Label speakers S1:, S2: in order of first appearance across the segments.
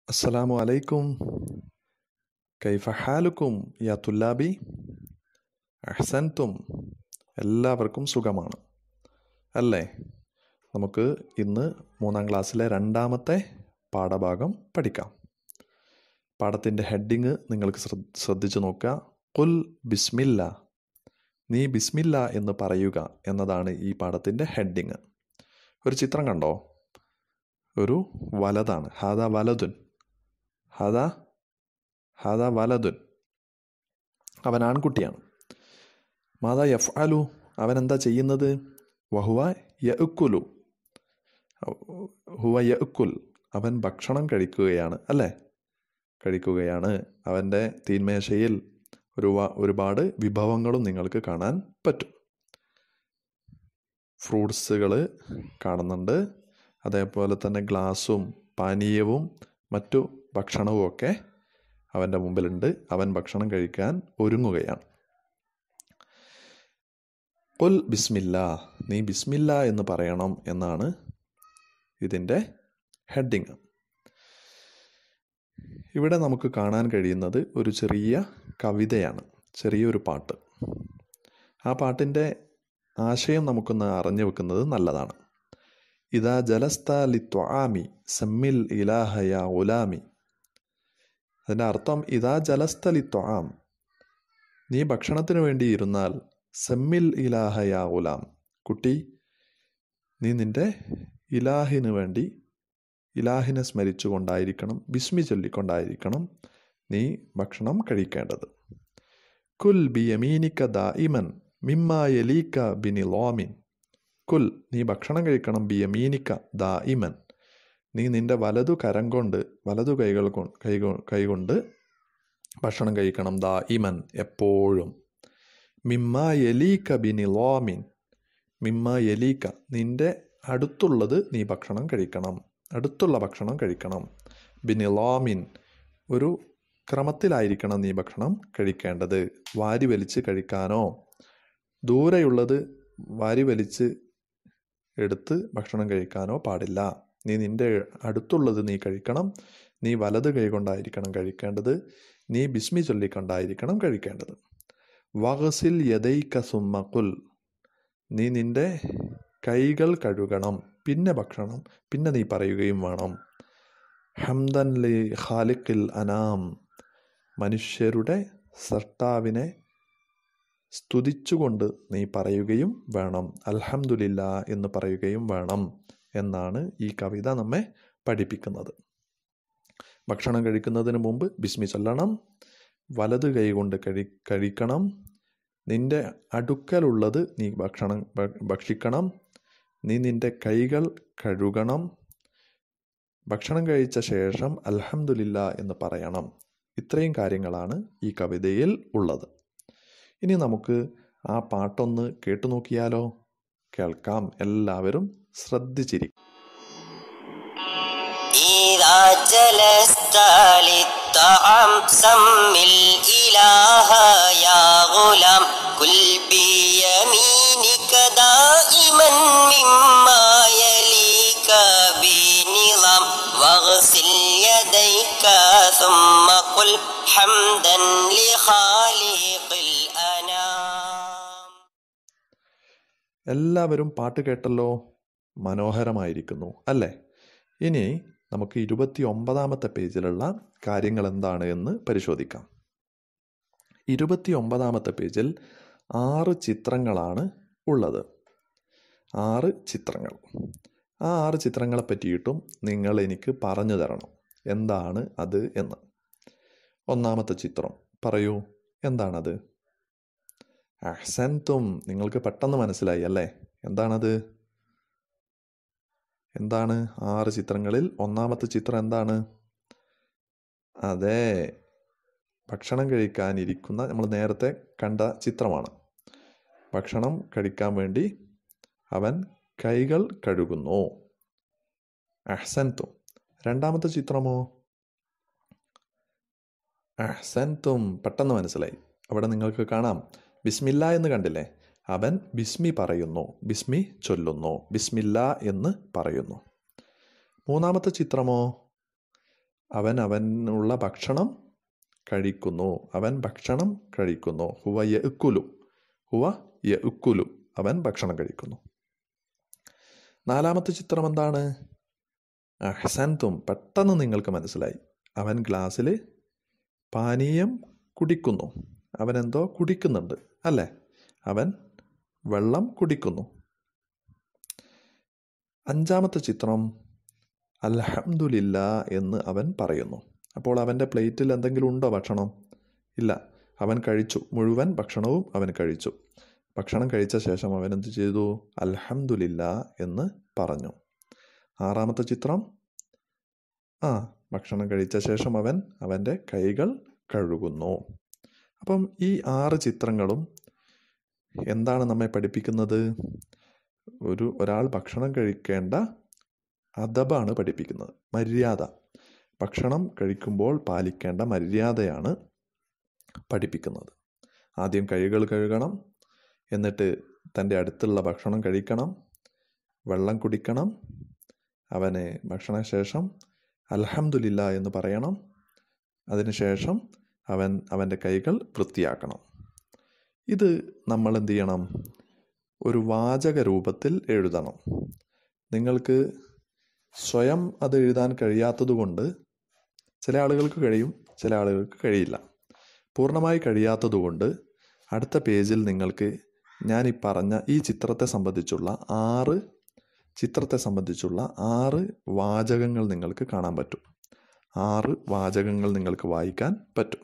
S1: السلام عليكم كيف حالكم يا طلابي അഹ്സൻതും എല്ലാവർക്കും സുഖമാണ് അല്ലേ നമുക്ക് ഇന്ന് മൂന്നാം ക്ലാസ്സിലെ രണ്ടാമത്തെ പാഠഭാഗം പഠിക്കാം പാഠത്തിൻ്റെ ഹെഡിങ് നിങ്ങൾക്ക് ശ്രദ്ധ- ശ്രദ്ധിച്ചു നോക്കുക കുൽ ബിസ്മില്ല നീ ബിസ്മില്ല എന്ന് പറയുക എന്നതാണ് ഈ പാഠത്തിൻ്റെ ഹെഡിങ് ഒരു ചിത്രം കണ്ടോ ഒരു വലതാണ് ഹാദ വലതുൻ ഹാദ ഹാദ വലതുൻ അവൻ ആൺകുട്ടിയാണ് മാതാ യഫ് അലു അവൻ എന്താ ചെയ്യുന്നത് വഹുവ യഉക്കുലു ഹുവ യഉക്കുൽ അവൻ ഭക്ഷണം കഴിക്കുകയാണ് അല്ലേ കഴിക്കുകയാണ് അവൻ്റെ തീന്മേശയിൽ ഒരു ഒരുപാട് വിഭവങ്ങളും നിങ്ങൾക്ക് കാണാൻ പറ്റും ഫ്രൂട്ട്സുകൾ കാണുന്നുണ്ട് അതേപോലെ തന്നെ ഗ്ലാസും പാനീയവും മറ്റു ഭക്ഷണവും ഒക്കെ അവൻ്റെ മുമ്പിലുണ്ട് അവൻ ഭക്ഷണം കഴിക്കാൻ ഒരുങ്ങുകയാണ് കുൽ ബിസ്മില്ല നീ ബിസ്മില്ല എന്ന് പറയണം എന്നാണ് ഇതിൻ്റെ ഹെഡിങ് ഇവിടെ നമുക്ക് കാണാൻ കഴിയുന്നത് ഒരു ചെറിയ കവിതയാണ് ചെറിയൊരു പാട്ട് ആ പാട്ടിൻ്റെ ആശയം നമുക്കൊന്ന് അറിഞ്ഞു വെക്കുന്നത് നല്ലതാണ് ഇതാ ജലസ്ത ലി ത്വാമി സമ്മിൽ ഇലാഹയ ഉലാമി അതിൻ്റെ അർത്ഥം ഇതാ ജലസ്ത ലി ത്വാം നീ ഭക്ഷണത്തിന് വേണ്ടി ഇരുന്നാൽ സെമ്മിൽ ഇലാഹയ ഉലാം കുട്ടി നീ നിന്റെ ഇലാഹിന് വേണ്ടി ഇലാഹിനെ സ്മരിച്ചുകൊണ്ടായിരിക്കണം ബിസ്മി ചൊല്ലിക്കൊണ്ടായിരിക്കണം നീ ഭക്ഷണം കഴിക്കേണ്ടത് കുൽ ബി യമീനിക്ക ദായിമൻ മിമ്മ യലീക്ക ബിനി ലോമിൻ കുൽ നീ ഭക്ഷണം കഴിക്കണം ബി യമീനിക്ക ദായിമൻ നീ നിന്റെ വലതു കരം കൊണ്ട് വലതു കൈകൾ കൊണ്ട് കൈ കൈകൊണ്ട് ഭക്ഷണം കഴിക്കണം ദാ ഇമൻ എപ്പോഴും മിമ്മ യലീക്ക ബിനി ലോമിൻ മിമ്മ യലീക്ക നിന്റെ അടുത്തുള്ളത് നീ ഭക്ഷണം കഴിക്കണം അടുത്തുള്ള ഭക്ഷണം കഴിക്കണം ബിനി ലോമിൻ ഒരു ക്രമത്തിലായിരിക്കണം നീ ഭക്ഷണം കഴിക്കേണ്ടത് വാരി വലിച്ച് കഴിക്കാനോ ദൂരെയുള്ളത് വാരി വലിച്ച് എടുത്ത് ഭക്ഷണം കഴിക്കാനോ പാടില്ല നീ നിന്റെ അടുത്തുള്ളത് നീ കഴിക്കണം നീ വലത് കൈ കൊണ്ടായിരിക്കണം കഴിക്കേണ്ടത് നീ ബിസ്മി ചൊല്ലിക്കൊണ്ടായിരിക്കണം കഴിക്കേണ്ടത് വഹസിൽ യദൈക സുമ്മക്കുൽ നീ നിന്റെ കൈകൾ കഴുകണം പിന്നെ ഭക്ഷണം പിന്നെ നീ പറയുകയും വേണം ഹംദൻ ലി ഖാലിഖിൽ അനാം മനുഷ്യരുടെ സർട്ടാവിനെ സ്തുതിച്ചുകൊണ്ട് നീ പറയുകയും വേണം അൽഹംദുലില്ല എന്ന് പറയുകയും വേണം എന്നാണ് ഈ കവിത നമ്മെ പഠിപ്പിക്കുന്നത് ഭക്ഷണം കഴിക്കുന്നതിന് മുമ്പ് ബിസ്മി ചൊല്ലണം വലത് കൈ കൊണ്ട് കഴി കഴിക്കണം നിന്റെ അടുക്കലുള്ളത് നീ ഭക്ഷണം ഭ- ഭക്ഷിക്കണം നീ നിന്റെ കൈകൾ കഴുകണം ഭക്ഷണം കഴിച്ച ശേഷം അൽഹംദുലില്ല എന്ന് പറയണം ഇത്രയും കാര്യങ്ങളാണ് ഈ കവിതയിൽ ഉള്ളത് ഇനി നമുക്ക് ആ പാട്ടൊന്ന് കേട്ടു നോക്കിയാലോ കേൾക്കാം എല്ലാവരും ശ്രദ്ധിച്ചിരിക്കും
S2: إذا جلست للطعام سم الإله يا غلام كل بيمينك دائما مما يليك بنظام واغسل يديك ثم قل حمدا لخالق الأنام
S1: എല്ലാവരും പാട്ട് കേട്ടല്ലോ മനോഹരമായിരിക്കുന്നു അല്ലേ ഇനി നമുക്ക് ഇരുപത്തി ഒമ്പതാമത്തെ പേജിലുള്ള കാര്യങ്ങൾ എന്താണ് എന്ന് പരിശോധിക്കാം ഇരുപത്തി ഒമ്പതാമത്തെ പേജിൽ ആറ് ചിത്രങ്ങളാണ് ഉള്ളത് ആറ് ചിത്രങ്ങൾ ആ ആറ് ചിത്രങ്ങളെ പറ്റിയിട്ടും നിങ്ങൾ എനിക്ക് പറഞ്ഞു തരണം എന്താണ് അത് എന്ന് ഒന്നാമത്തെ ചിത്രം പറയൂ എന്താണത് അഹ്സൻതും നിങ്ങൾക്ക് പെട്ടെന്ന് മനസ്സിലായി അല്ലേ എന്താണത് എന്താണ് ആറ് ചിത്രങ്ങളിൽ ഒന്നാമത്തെ ചിത്രം എന്താണ് അതെ ഭക്ഷണം കഴിക്കാനിരിക്കുന്ന നമ്മൾ നേരത്തെ കണ്ട ചിത്രമാണ് ഭക്ഷണം കഴിക്കാൻ വേണ്ടി അവൻ കൈകൾ കഴുകുന്നു അഹ്സൻതും രണ്ടാമത്തെ ചിത്രമോ അഹ്സൻതും പെട്ടെന്ന് മനസ്സിലായി അവിടെ നിങ്ങൾക്ക് കാണാം ബിസ്മില്ല എന്ന് കണ്ടില്ലേ അവൻ ബിസ്മി പറയുന്നു ബിസ്മി ചൊല്ലുന്നു ബിസ്മില്ല എന്ന് പറയുന്നു മൂന്നാമത്തെ ചിത്രമോ അവൻ അവനുള്ള ഭക്ഷണം കഴിക്കുന്നു അവൻ ഭക്ഷണം കഴിക്കുന്നു ഹുവ യഅ്കുലു ഹുവ യഅ്കുലു അവൻ ഭക്ഷണം കഴിക്കുന്നു നാലാമത്തെ ചിത്രം എന്താണ് അഹ്സൻതും പെട്ടെന്ന് നിങ്ങൾക്ക് മനസ്സിലായി അവൻ ഗ്ലാസ്സിൽ പാനീയം കുടിക്കുന്നു അവൻ എന്തോ കുടിക്കുന്നുണ്ട് അല്ലേ അവൻ വെള്ളം കുടിക്കുന്നു അഞ്ചാമത്തെ ചിത്രം അൽഹംദുലില്ല എന്ന് അവൻ പറയുന്നു അപ്പോൾ അവൻ്റെ പ്ലേറ്റിൽ എന്തെങ്കിലും ഉണ്ടോ ഭക്ഷണം ഇല്ല അവൻ കഴിച്ചു മുഴുവൻ ഭക്ഷണവും അവൻ കഴിച്ചു ഭക്ഷണം കഴിച്ച ശേഷം അവൻ എന്ത് ചെയ്തു അൽഹംദുലില്ല എന്ന് പറഞ്ഞു ആറാമത്തെ ചിത്രം ആ ഭക്ഷണം കഴിച്ച ശേഷം അവൻ അവൻ്റെ കൈകൾ കഴുകുന്നു അപ്പം ഈ ആറ് ചിത്രങ്ങളും എന്താണ് നമ്മെ പഠിപ്പിക്കുന്നത് ഒരു ഒരാൾ ഭക്ഷണം കഴിക്കേണ്ട അദബാണ് പഠിപ്പിക്കുന്നത് മര്യാദ ഭക്ഷണം കഴിക്കുമ്പോൾ പാലിക്കേണ്ട മര്യാദയാണ് പഠിപ്പിക്കുന്നത് ആദ്യം കൈകൾ കഴുകണം എന്നിട്ട് തൻ്റെ അടുത്തുള്ള ഭക്ഷണം കഴിക്കണം വെള്ളം കുടിക്കണം അവന് ഭക്ഷണശേഷം അൽഹംദുലില്ല എന്ന് പറയണം അതിനുശേഷം അവൻ അവൻ്റെ കൈകൾ വൃത്തിയാക്കണം ഇത് നമ്മൾ എന്ത് ചെയ്യണം ഒരു വാചക രൂപത്തിൽ എഴുതണം നിങ്ങൾക്ക് സ്വയം അത് എഴുതാൻ കഴിയാത്തതുകൊണ്ട് ചില ആളുകൾക്ക് കഴിയും ചില ആളുകൾക്ക് കഴിയില്ല പൂർണ്ണമായി കഴിയാത്തതുകൊണ്ട് അടുത്ത പേജിൽ നിങ്ങൾക്ക് ഞാൻ ഈ പറഞ്ഞ ഈ ചിത്രത്തെ സംബന്ധിച്ചുള്ള ആറ് ചിത്രത്തെ സംബന്ധിച്ചുള്ള ആറ് വാചകങ്ങൾ നിങ്ങൾക്ക് കാണാൻ പറ്റും ആറ് വാചകങ്ങൾ നിങ്ങൾക്ക് വായിക്കാൻ പറ്റും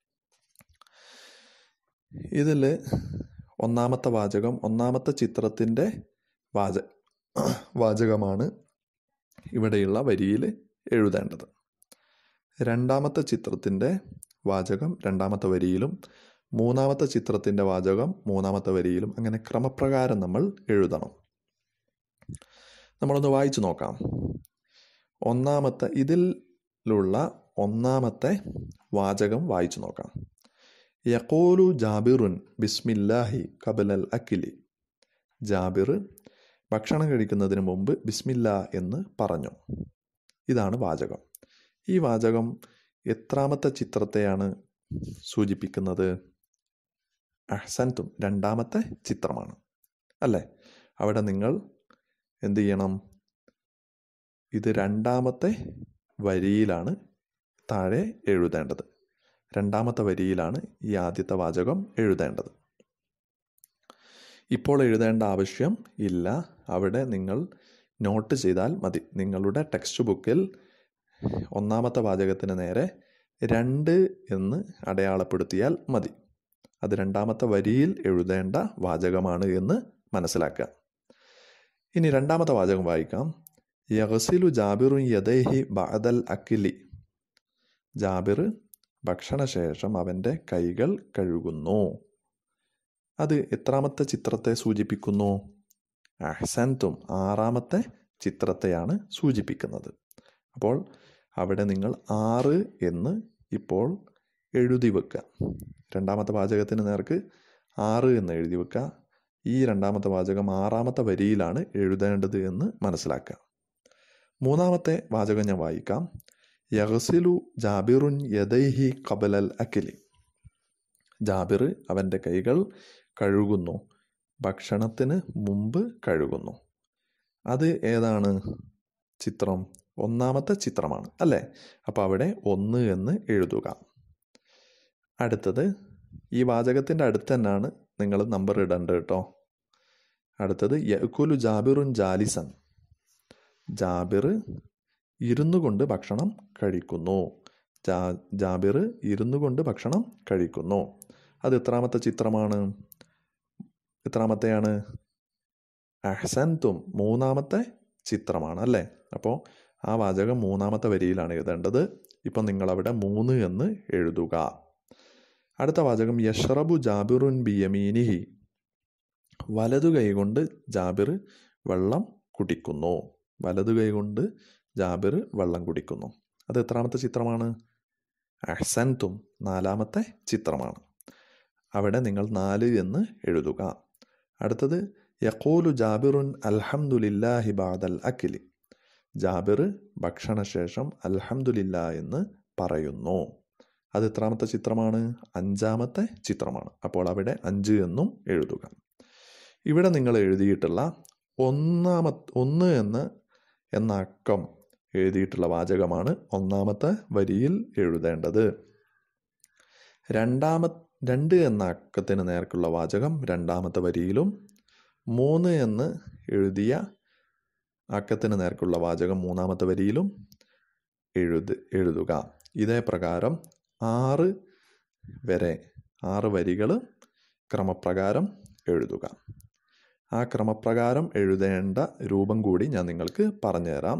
S1: ഇതിൽ ഒന്നാമത്തെ വാചകം ഒന്നാമത്തെ ചിത്രത്തിൻ്റെ വാച വാചകമാണ് ഇവിടെയുള്ള വരിയിൽ എഴുതേണ്ടത് രണ്ടാമത്തെ ചിത്രത്തിൻ്റെ വാചകം രണ്ടാമത്തെ വരിയിലും മൂന്നാമത്തെ ചിത്രത്തിൻ്റെ വാചകം മൂന്നാമത്തെ വരിയിലും അങ്ങനെ ക്രമപ്രകാരം നമ്മൾ എഴുതണം നമ്മളൊന്ന് വായിച്ചു നോക്കാം ഒന്നാമത്തെ ഇതിലുള്ള ഒന്നാമത്തെ വാചകം വായിച്ചു നോക്കാം യക്കോലു ജാബിറുൻ ബിസ്മില്ലാഹി കബലൽ അക്കിലി ജാബിർ ഭക്ഷണം കഴിക്കുന്നതിന് മുമ്പ് ബിസ്മില്ല എന്ന് പറഞ്ഞു ഇതാണ് വാചകം ഈ വാചകം എത്രാമത്തെ ചിത്രത്തെയാണ് സൂചിപ്പിക്കുന്നത് അഹ്സൻതും രണ്ടാമത്തെ ചിത്രമാണ് അല്ലേ അവിടെ നിങ്ങൾ എന്ത് ചെയ്യണം ഇത് രണ്ടാമത്തെ വരിയിലാണ് താഴെ എഴുതേണ്ടത് രണ്ടാമത്തെ വരിയിലാണ് ഈ ആദ്യത്തെ വാചകം എഴുതേണ്ടത് ഇപ്പോൾ എഴുതേണ്ട ആവശ്യം ഇല്ല അവിടെ നിങ്ങൾ നോട്ട് ചെയ്താൽ മതി നിങ്ങളുടെ ടെക്സ്റ്റ് ബുക്കിൽ ഒന്നാമത്തെ വാചകത്തിന് നേരെ രണ്ട് എന്ന് അടയാളപ്പെടുത്തിയാൽ മതി അത് രണ്ടാമത്തെ വരിയിൽ എഴുതേണ്ട വാചകമാണ് എന്ന് മനസ്സിലാക്കുക ഇനി രണ്ടാമത്തെ വാചകം വായിക്കാം യഹസിലു ജാബിറു യദേഹി ബഅദൽ അക്കിലി ജാബിർ ഭക്ഷണശേഷം അവൻ്റെ കൈകൾ കഴുകുന്നു അത് എത്രാമത്തെ ചിത്രത്തെ സൂചിപ്പിക്കുന്നു അഹ്സൻതും ആറാമത്തെ ചിത്രത്തെയാണ് സൂചിപ്പിക്കുന്നത് അപ്പോൾ അവിടെ നിങ്ങൾ ആറ് എന്ന് ഇപ്പോൾ എഴുതി വെക്കുക രണ്ടാമത്തെ വാചകത്തിന് നേർക്ക് ആറ് എന്ന് എഴുതി വെക്കുക ഈ രണ്ടാമത്തെ വാചകം ആറാമത്തെ വരിയിലാണ് എഴുതേണ്ടത് എന്ന് മനസ്സിലാക്കുക മൂന്നാമത്തെ വാചകം ഞാൻ വായിക്കാം യഹസിലു ജാബിറുൻ യദൈഹി കബലൽ അക്കിലി ജാബിർ അവൻ്റെ കൈകൾ കഴുകുന്നു ഭക്ഷണത്തിന് മുമ്പ് കഴുകുന്നു അത് ഏതാണ് ചിത്രം ഒന്നാമത്തെ ചിത്രമാണ് അല്ലേ അപ്പോൾ അവിടെ ഒന്ന് എന്ന് എഴുതുക അടുത്തത് ഈ വാചകത്തിൻ്റെ അടുത്ത് തന്നെയാണ് നിങ്ങൾ നമ്പർ ഇടേണ്ടത് കേട്ടോ അടുത്തത് യക്കുലു ജാബിറുൻ ജാലിസൻ ജാബിർ ഇരുന്നു കൊണ്ട് ഭക്ഷണം കഴിക്കുന്നു ജാ ജാബിർ ഇരുന്നു കൊണ്ട് ഭക്ഷണം കഴിക്കുന്നു അത് എത്രാമത്തെ ചിത്രമാണ് എത്രാമത്തെയാണ് അഹ്സൻതും മൂന്നാമത്തെ ചിത്രമാണ് അല്ലേ അപ്പോൾ ആ വാചകം മൂന്നാമത്തെ വരിയിലാണ് എഴുതേണ്ടത് ഇപ്പം നിങ്ങളവിടെ മൂന്ന് എന്ന് എഴുതുക അടുത്ത വാചകം യഷ്റബു ജാബിറുൻ ബിയമീനിഹി വലതു കൈകൊണ്ട് ജാബിർ വെള്ളം കുടിക്കുന്നു വലതു കൈകൊണ്ട് ജാബിർ വെള്ളം കുടിക്കുന്നു അത് എത്രാമത്തെ ചിത്രമാണ് അഹ്സൻതും നാലാമത്തെ ചിത്രമാണ് അവിടെ നിങ്ങൾ നാല് എന്ന് എഴുതുക അടുത്തത് യഖൂലു ജാബിറുൻ അൽഹംദുലില്ലാഹി ബാദൽ അക്കിലി ജാബിർ ഭക്ഷണശേഷം അൽഹംദുലില്ല എന്ന് പറയുന്നു അത് എത്രാമത്തെ ചിത്രമാണ് അഞ്ചാമത്തെ ചിത്രമാണ് അപ്പോൾ അവിടെ അഞ്ച് എന്നും എഴുതുക ഇവിടെ നിങ്ങൾ എഴുതിയിട്ടുള്ള ഒന്നാമ ഒന്ന് എന്ന് എന്ന അക്കം എഴുതിയിട്ടുള്ള വാചകമാണ് ഒന്നാമത്തെ വരിയിൽ എഴുതേണ്ടത് രണ്ടാമ രണ്ട് എന്ന അക്കത്തിന് നേർക്കുള്ള വാചകം രണ്ടാമത്തെ വരിയിലും മൂന്ന് എന്ന് എഴുതിയ അക്കത്തിന് നേർക്കുള്ള വാചകം മൂന്നാമത്തെ വരിയിലും എഴുത് എഴുതുക ഇതേ പ്രകാരം ആറ് വരെ ആറ് വരികൾ ക്രമപ്രകാരം എഴുതുക ആ ക്രമപ്രകാരം എഴുതേണ്ട രൂപം കൂടി ഞാൻ നിങ്ങൾക്ക് പറഞ്ഞുതരാം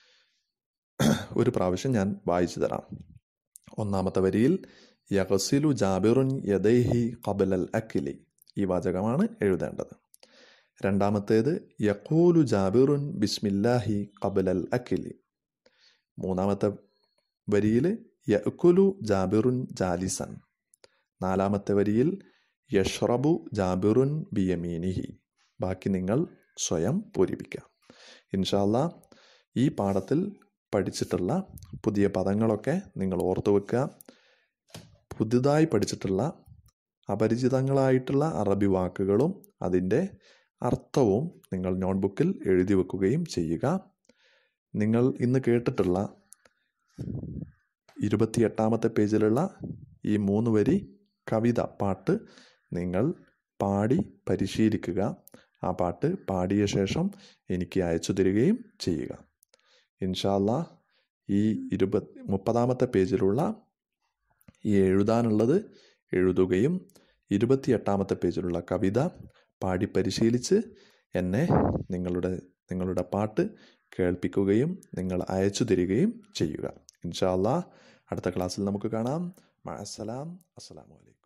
S1: ഒരു പ്രാവശ്യം ഞാൻ വായിച്ചു തരാം ഒന്നാമത്തെ വരിയിൽ യഹസിലു ജാബിറുൻ യദൈഹി കബലൽ അക്കിലി ഈ വാചകമാണ് എഴുതേണ്ടത് രണ്ടാമത്തേത് യഖൂലു ജാബിറുൻ ബിസ്മില്ലാഹി കബലൽ അക്കിലി മൂന്നാമത്തെ വരിയിൽ യക്കുലു ജാബിറുൻ ജാലിസൻ നാലാമത്തെ വരിയിൽ യഷ്റബു ജാബിറുൻ ബിയമീനിഹി ബാക്കി നിങ്ങൾ സ്വയം പൂരിപ്പിക്കുക ഇൻഷാല്ല ഈ പാഠത്തിൽ പഠിച്ചിട്ടുള്ള പുതിയ പദങ്ങളൊക്കെ നിങ്ങൾ ഓർത്തു വെക്കുക പുതുതായി പഠിച്ചിട്ടുള്ള അപരിചിതങ്ങളായിട്ടുള്ള അറബി വാക്കുകളും അതിൻ്റെ അർത്ഥവും നിങ്ങൾ നോട്ട്ബുക്കിൽ എഴുതി വെക്കുകയും ചെയ്യുക നിങ്ങൾ ഇന്ന് കേട്ടിട്ടുള്ള ഇരുപത്തിയെട്ടാമത്തെ പേജിലുള്ള ഈ മൂന്ന് വരി കവിത പാട്ട് നിങ്ങൾ പാടി പരിശീലിക്കുക ആ പാട്ട് പാടിയ ശേഷം എനിക്ക് അയച്ചു തരികയും ചെയ്യുക ഇൻഷാല്ല ഈ ഇരുപത് മുപ്പതാമത്തെ പേജിലുള്ള ഈ എഴുതാനുള്ളത് എഴുതുകയും ഇരുപത്തിയെട്ടാമത്തെ പേജിലുള്ള കവിത പാടി പരിശീലിച്ച് എന്നെ നിങ്ങളുടെ നിങ്ങളുടെ പാട്ട് കേൾപ്പിക്കുകയും നിങ്ങൾ അയച്ചു തരികയും ചെയ്യുക ഇൻഷാല്ല അടുത്ത ക്ലാസ്സിൽ നമുക്ക് കാണാം മഴസലാം അസ്സലാമു അലൈക്കും